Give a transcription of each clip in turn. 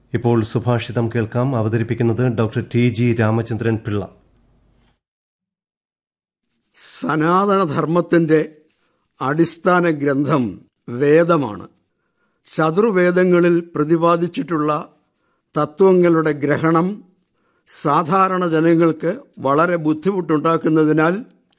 ഇപ്പോൾ സുഭാഷിതം കേൾക്കാം അവതരിപ്പിക്കുന്നത് doctor T G Ramachandran Pillai സനാതനധർമ്മത്തിൻ്റെ അടിസ്ഥാന ഗ്രന്ഥം വേദമാണ് ചതുർവേദങ്ങളിൽ പ്രതിപാദിച്ചിട്ടുള്ള തത്വങ്ങളുടെ ഗ്രഹണം സാധാരണ ജനങ്ങൾക്ക് വളരെ ബുദ്ധിമുട്ടുണ്ടാക്കുന്നതിനാൽ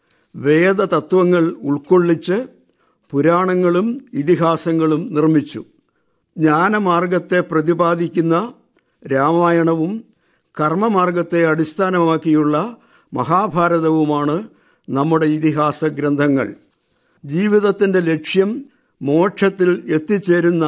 വേദതത്വങ്ങൾ ഉൾക്കൊള്ളിച്ച് പുരാണങ്ങളും ഇതിഹാസങ്ങളും നിർമ്മിച്ചു ജ്ഞാനമാർഗത്തെ പ്രതിപാദിക്കുന്ന രാമായണവും കർമ്മമാർഗത്തെ അടിസ്ഥാനമാക്കിയുള്ള മഹാഭാരതവുമാണ് നമ്മുടെ ഇതിഹാസ ഗ്രന്ഥങ്ങൾ ജീവിതത്തിൻ്റെ ലക്ഷ്യം മോക്ഷത്തിൽ എത്തിച്ചേരുന്ന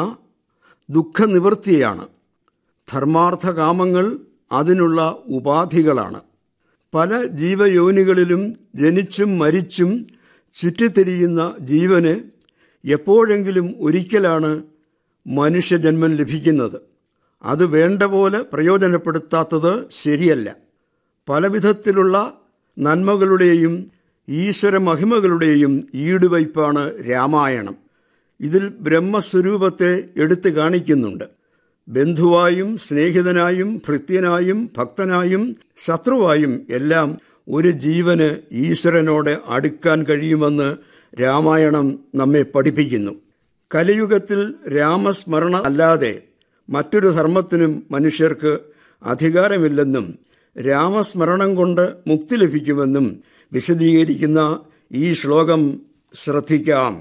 ദുഃഖനിവൃത്തിയാണ് ധർമാർത്ഥകാമങ്ങൾ അതിനുള്ള ഉപാധികളാണ് പല ജീവയോനികളിലും ജനിച്ചും മരിച്ചും ചുറ്റിത്തിരിയുന്ന ജീവന് എപ്പോഴെങ്കിലും ഒരിക്കലാണ് മനുഷ്യജന്മം ലഭിക്കുന്നത് അത് വേണ്ട പോലെ പ്രയോജനപ്പെടുത്താത്തത് ശരിയല്ല പലവിധത്തിലുള്ള നന്മകളുടെയും ഈശ്വര മഹിമകളുടെയും ഈടുവയ്പ്പാണ് രാമായണം ഇതിൽ ബ്രഹ്മസ്വരൂപത്തെ എടുത്തു കാണിക്കുന്നുണ്ട് ബന്ധുവായും സ്നേഹിതനായും ഭൃത്യനായും ഭക്തനായും ശത്രുവായും എല്ലാം ഒരു ജീവന് ഈശ്വരനോട് അടുക്കാൻ കഴിയുമെന്ന് രാമായണം നമ്മെ പഠിപ്പിക്കുന്നു കലിയുഗത്തിൽ രാമസ്മരണ അല്ലാതെ മറ്റൊരു ധർമ്മത്തിനും മനുഷ്യർക്ക് അധികാരമില്ലെന്നും രാമസ്മരണം കൊണ്ട് മുക്തി ലഭിക്കുമെന്നും വിശദീകരിക്കുന്ന ഈ ശ്ലോകം ശ്രദ്ധിക്കാം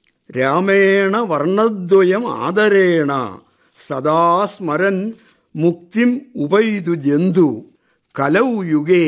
രാമേണ വർണ്ണദ്വയം ആദരേണ സദാ സ്മരൻ മുക്തിം ഉപൈതു ജന്തു കലൗ യുഗേ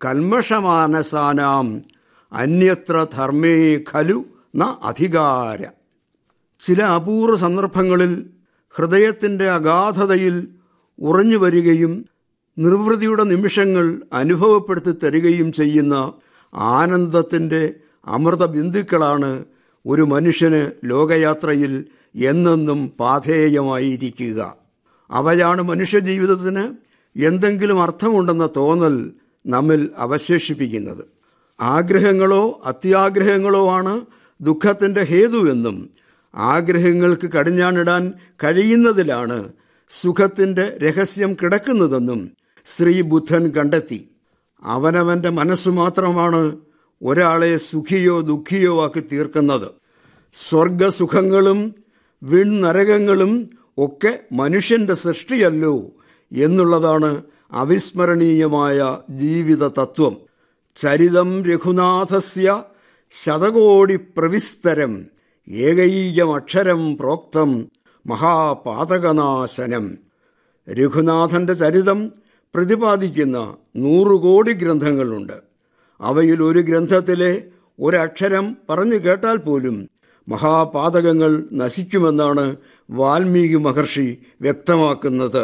കൽമഷമാനസാനാം അന്യത്ര ധർമ്മേ ഖലു ന അധികാര ചില അപൂർവ സന്ദർഭങ്ങളിൽ ഹൃദയത്തിൻ്റെ അഗാധതയിൽ ഉറഞ്ഞു വരികയും നിർവൃതിയുടെ നിമിഷങ്ങൾ അനുഭവപ്പെടുത്തി തരികയും ചെയ്യുന്ന ആനന്ദത്തിൻ്റെ അമൃത ബിന്ദുക്കളാണ് ഒരു മനുഷ്യന് ലോകയാത്രയിൽ എന്നെന്നും പാധേയമായിരിക്കുക അവയാണ് മനുഷ്യജീവിതത്തിന് എന്തെങ്കിലും അർത്ഥമുണ്ടെന്ന തോന്നൽ നമ്മിൽ അവശേഷിപ്പിക്കുന്നത് ആഗ്രഹങ്ങളോ അത്യാഗ്രഹങ്ങളോ ആണ് ദുഃഖത്തിൻ്റെ ഹേതുവെന്നും ആഗ്രഹങ്ങൾക്ക് കടിഞ്ഞാണിടാൻ കഴിയുന്നതിലാണ് സുഖത്തിൻ്റെ രഹസ്യം കിടക്കുന്നതെന്നും ശ്രീ ബുദ്ധൻ കണ്ടെത്തി അവനവൻ്റെ മനസ്സ് മാത്രമാണ് ഒരാളെ സുഖിയോ ദുഃഖിയോ ആക്കി തീർക്കുന്നത് സ്വർഗസുഖങ്ങളും വിൺനരകങ്ങളും ഒക്കെ മനുഷ്യൻ്റെ സൃഷ്ടിയല്ലോ എന്നുള്ളതാണ് അവിസ്മരണീയമായ ജീവിത തത്വം ചരിതം രഘുനാഥസ്യ ശതകോടി പ്രവിസ്തരം ഏകൈകമക്ഷരം പ്രോക്തം മഹാപാതകനാശനം രഘുനാഥന്റെ ചരിതം പ്രതിപാദിക്കുന്ന നൂറുകോടി ഗ്രന്ഥങ്ങളുണ്ട് അവയിൽ ഒരു ഗ്രന്ഥത്തിലെ ഒരക്ഷരം പറഞ്ഞു കേട്ടാൽ പോലും മഹാപാതകങ്ങൾ നശിക്കുമെന്നാണ് വാൽമീകി മഹർഷി വ്യക്തമാക്കുന്നത്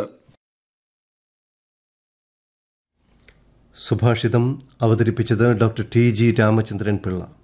സുഭാഷിതം അവതരിപ്പിച്ചത് doctor T G Ramachandran Pillai